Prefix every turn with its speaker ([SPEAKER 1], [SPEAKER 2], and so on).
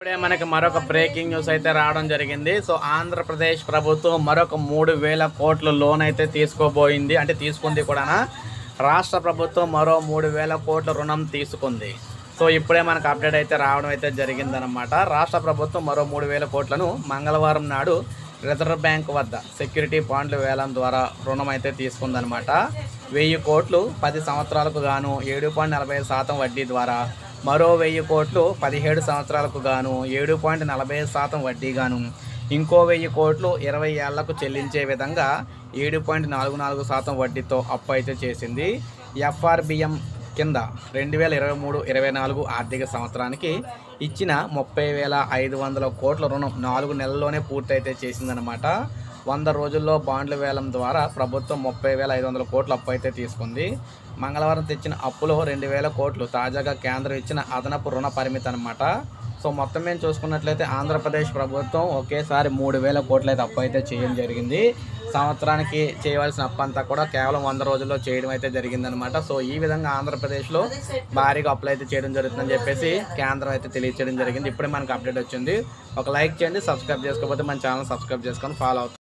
[SPEAKER 1] ఇప్పుడే మనకి మరొక బ్రేకింగ్ న్యూస్ అయితే రావడం జరిగింది సో ఆంధ్రప్రదేశ్ ప్రభుత్వం మరొక మూడు వేల కోట్ల లోన్ అయితే తీసుకోబోయింది అంటే తీసుకుంది కూడా రాష్ట్ర ప్రభుత్వం మరో మూడు వేల కోట్ల రుణం తీసుకుంది సో ఇప్పుడే మనకు అప్డేట్ అయితే రావడం అయితే జరిగిందనమాట రాష్ట్ర ప్రభుత్వం మరో మూడు వేల కోట్లను మంగళవారం నాడు రిజర్వ్ బ్యాంక్ వద్ద సెక్యూరిటీ బాండ్ల వేలం ద్వారా రుణం అయితే తీసుకుందనమాట వెయ్యి కోట్లు పది సంవత్సరాలకు గాను ఏడు పాయింట్ నలభై శాతం వడ్డీ ద్వారా మరో వెయ్యి కోట్లు పదిహేడు సంవత్సరాలకు గాను ఏడు పాయింట్ నలభై శాతం వడ్డీ గాను ఇంకో వెయ్యి కోట్లు ఇరవై ఏళ్లకు చెల్లించే విధంగా ఏడు పాయింట్ నాలుగు నాలుగు శాతం వడ్డీతో అప్పు అయితే చేసింది ఎఫ్ఆర్బిఎం కింద రెండు వేల ఇరవై మూడు ఇరవై నాలుగు ఆర్థిక సంవత్సరానికి ఇచ్చిన ముప్పై వేల ఐదు వందల కోట్ల రుణం నాలుగు నెలల్లోనే పూర్తయితే చేసిందనమాట వంద రోజుల్లో బాండ్ల వేలం ద్వారా ప్రభుత్వం ముప్పై వేల ఐదు వందల కోట్ల అప్పు అయితే తీసుకుంది మంగళవారం తెచ్చిన అప్పులో రెండు వేల కోట్లు తాజాగా కేంద్రం ఇచ్చిన అదనపు రుణ పరిమితి అనమాట సో మొత్తం మేము చూసుకున్నట్లయితే ఆంధ్రప్రదేశ్ ప్రభుత్వం ఒకేసారి మూడు వేల కోట్ల అయితే అప్పు అయితే చేయడం జరిగింది సంవత్సరానికి చేయవలసిన అప్పు అంతా కూడా కేవలం వంద రోజుల్లో చేయడం అయితే జరిగిందనమాట సో ఈ విధంగా ఆంధ్రప్రదేశ్లో భారీగా అప్పులు అయితే చేయడం జరుగుతుందని చెప్పేసి కేంద్రం అయితే తెలియజేయడం జరిగింది ఇప్పుడే మనకు అప్డేట్ వచ్చింది ఒక లైక్ చేయండి సబ్స్క్రైబ్ చేసుకోకపోతే మన ఛానల్ సబ్స్క్రైబ్ చేసుకొని ఫాలో అవుతుంది